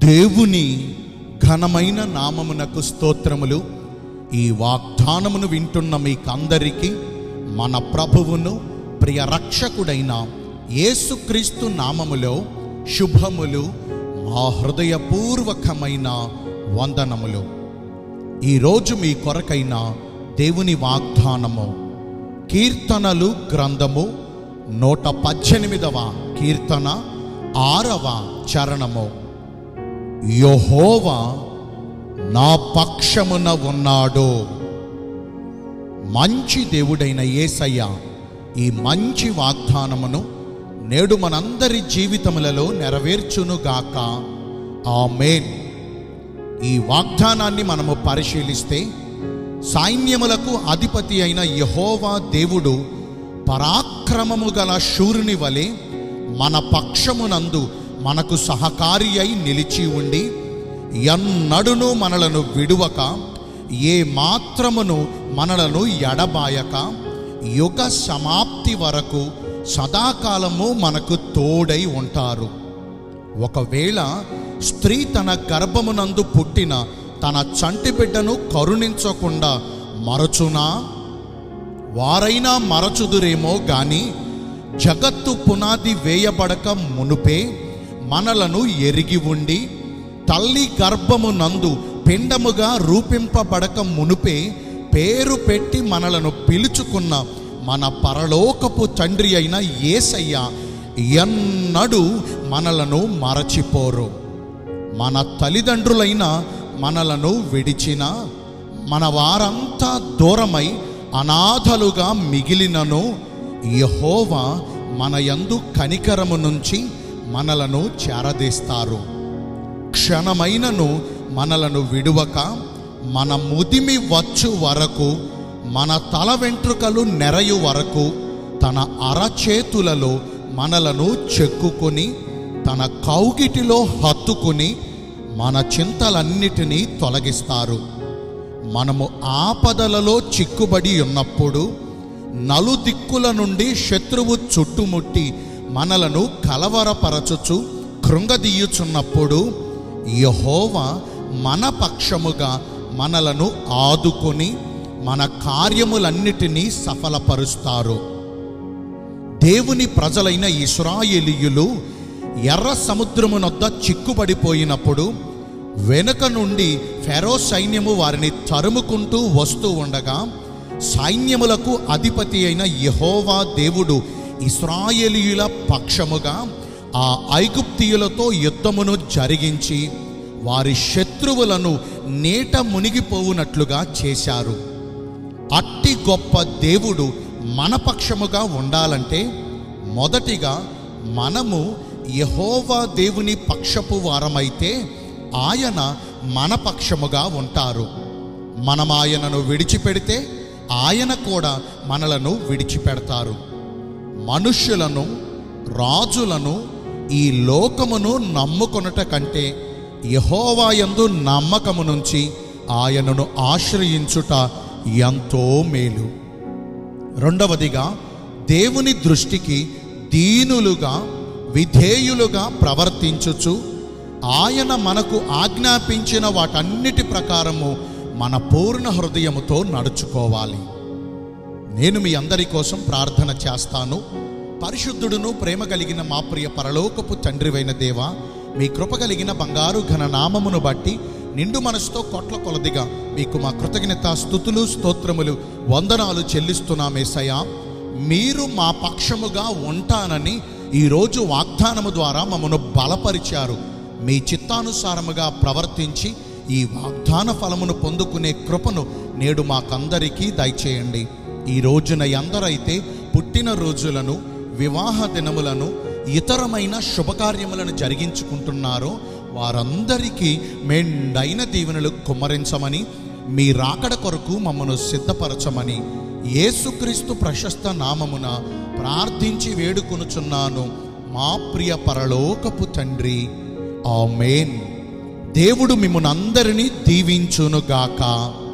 దేవుని ఘనమైన నామమునకు స్తోత్రములు ఈ వాగ్దానమును వింటున్న మీకందరికీ మన ప్రభువును ప్రియ రక్షకుడైన యేసుక్రీస్తు నామములో శుభములు మా హృదయపూర్వకమైన వందనములు ఈరోజు మీ కొరకైన దేవుని వాగ్దానము కీర్తనలు గ్రంథము నూట పద్దెనిమిదవ కీర్తన ఆరవ చరణము యహోవా నా పక్షమున ఉన్నాడు మంచి దేవుడైన యేసయ్య ఈ మంచి వాగ్దానమును నేడు మనందరి జీవితములలో నెరవేర్చునుగాక ఆమేన్ ఈ వాగ్దానాన్ని మనము పరిశీలిస్తే సైన్యములకు అధిపతి అయిన యహోవా దేవుడు పరాక్రమము గల శూరుని వలె మన పక్షమునందు మనకు సహకారి అయి నిలిచి ఉండి ఎన్నడును మనలను విడువక ఏ మాత్రమును మనలను ఎడబాయక యుగ సమాప్తి వరకు సదాకాలము మనకు తోడై ఉంటారు ఒకవేళ స్త్రీ తన గర్భమునందు పుట్టిన తన చంటి బిడ్డను కరుణించకుండా మరచునా వారైనా మరచుదురేమో గాని జగత్తు పునాది వేయబడక మునుపే మనలను ఎరిగి ఉండి తల్లి గర్భమునందు పిండముగా రూపింపబడక మునుపే పేరు పెట్టి మనలను పిలుచుకున్న మన పరలోకపు తండ్రి అయిన యేసయ్య ఎన్నడూ మనలను మరచిపోరు మన తల్లిదండ్రులైన మనలను విడిచిన మన వారంతా దూరమై అనాథలుగా మిగిలినను యహోవా మన యందు కనికరము నుంచి మనలను చేరదీస్తారు క్షణమైనను మనలను విడువక మన ముదిమి వచ్చు వరకు మన తల వెంట్రుకలు నెరయు వరకు తన అరచేతులలో మనలను చెక్కుకొని తన కౌగిటిలో హత్తుకుని మన చింతలన్నిటినీ తొలగిస్తారు మనము ఆపదలలో చిక్కుబడి ఉన్నప్పుడు నలుదిక్కుల నుండి శత్రువు చుట్టుముట్టి మనలను కలవరపరచుచు కృంగదీయుచున్నప్పుడు యహోవా మన పక్షముగా మనలను ఆదుకొని మన కార్యములన్నిటినీ సఫలపరుస్తారు దేవుని ప్రజలైన ఇస్రాయేలీయులు ఎర్ర సముద్రమునొద్ద చిక్కుబడిపోయినప్పుడు వెనుక నుండి ఫెరో సైన్యము వారిని తరుముకుంటూ వస్తూ ఉండగా సైన్యములకు అధిపతి అయిన యహోవా దేవుడు ఇస్రాయేలీయుల పక్షముగా ఆ ఐగుప్తియులతో యుద్ధమును జరిగించి వారి శత్రువులను నీట మునిగిపోవునట్లుగా చేశారు అట్టి గొప్ప దేవుడు మన పక్షముగా ఉండాలంటే మొదటిగా మనము యహోవా దేవుని పక్షపు వారమైతే ఆయన మన పక్షముగా ఉంటారు మనం ఆయనను విడిచిపెడితే ఆయన కూడా మనలను విడిచిపెడతారు మనుష్యులను రాజులను ఈ లోకమును నమ్ముకొనుట కంటే యహోవాయందు నమ్మకము నుంచి ఆయనను ఆశ్రయించుట ఎంతో మేలు రెండవదిగా దేవుని దృష్టికి దీనులుగా విధేయులుగా ప్రవర్తించుచు ఆయన మనకు ఆజ్ఞాపించిన వాటన్నిటి ప్రకారము మన పూర్ణ హృదయముతో నడుచుకోవాలి నేను మీ అందరి కోసం ప్రార్థన చేస్తాను పరిశుద్ధుడును ప్రేమ కలిగిన మా ప్రియ పరలోకపు తండ్రివైన దేవ మీ కృప కలిగిన బంగారు ఘన నామమును బట్టి నిండు మనసుతో కొట్ల కొలదిగా మీకు మా కృతజ్ఞత స్థుతులు స్తోత్రములు వందనాలు చెల్లిస్తున్నామేసయ్యా మీరు మా పక్షముగా ఉంటానని ఈరోజు వాగ్దానము ద్వారా మమ్మను బలపరిచారు మీ చిత్తానుసారముగా ప్రవర్తించి ఈ వాగ్దాన ఫలమును పొందుకునే కృపను నేడు మాకందరికీ దయచేయండి ఈ రోజున ఎందరైతే పుట్టిన రోజులను వివాహ దినములను ఇతరమైన శుభకార్యములను జరిగించుకుంటున్నారో వారందరికీ మెండైన దీవెనలు కుమ్మరించమని మీ రాకడ కొరకు మమ్మను సిద్ధపరచమని యేసుక్రీస్తు ప్రశస్త నామమున ప్రార్థించి వేడుకొనుచున్నాను మా ప్రియ పరలోకపు తండ్రి ఆమేన్ దేవుడు మిమ్మల్ని అందరినీ దీవించునుగాక